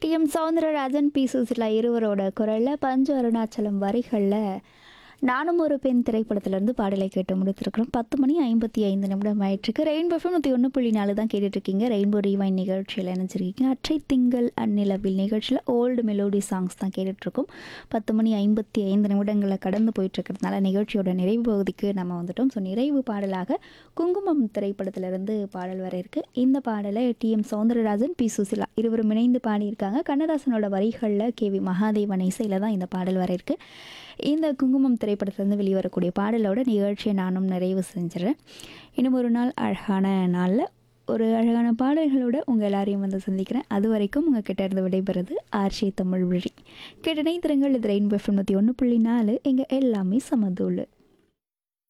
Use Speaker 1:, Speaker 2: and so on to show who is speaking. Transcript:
Speaker 1: D M Soundararajan P Susheela இருவரோட குரலில் பஞ்சு அருணாச்சலம் வரிகளில் நானும் ஒரு பெண் திரைப்படத்திலேருந்து பாடலை கேட்டு முடித்திருக்கிறோம் பத்து மணி ஐம்பத்தி ஐந்து நிமிடம் ஆயிட்டுருக்கு ரெயின்போ எஃப்எம் நூற்றி ஒன்று புள்ளி நாலு தான் கேட்டுட்ருக்கீங்க ரெயின்போ ரீவைன் நிகழ்ச்சியில் நினைச்சிருக்கீங்க அற்றை திங்கள் அந்நிலவில் நிகழ்ச்சியில் ஓல்டு மெலோடி சாங்ஸ் தான் கேட்டுட்ருக்கோம் பத்து மணி ஐம்பத்தி ஐந்து நிமிடங்களை கடந்து போயிட்டுருக்கிறதுனால நிகழ்ச்சியோட நிறைவு பகுதிக்கு நம்ம வந்துட்டோம் ஸோ நிறைவு பாடலாக குங்குமம் திரைப்படத்திலிருந்து பாடல் வர இருக்கு இந்த பாடலை T M Soundararajan P Susheela இருவரும் இணைந்து பாடியிருக்காங்க கண்ணதாசனோட வரிகளில் கே வி மகாதேவன் இசையில் தான் இந்த பாடல் வர இருக்கு இந்த குங்குமம் திரைப்படத்திலிருந்து வெளிவரக்கூடிய பாடலோட நிகழ்ச்சியை நானும் நிறைவு செஞ்சிடறேன் இன்னும் ஒரு நாள் அழகான நாளில் ஒரு அழகான பாடல்களோட உங்கள் எல்லாரையும் வந்து சந்திக்கிறேன் அது வரைக்கும் உங்கள் கிட்ட இருந்து விடைபெறுது ஆர்ஷி தமிழ் வழி கேட்டனை திறங்கள் இது ரெயின்போ எஃப்எம் நூற்றி ஒன்று புள்ளி நாலு எங்கள் எல்லாமே சமதூள்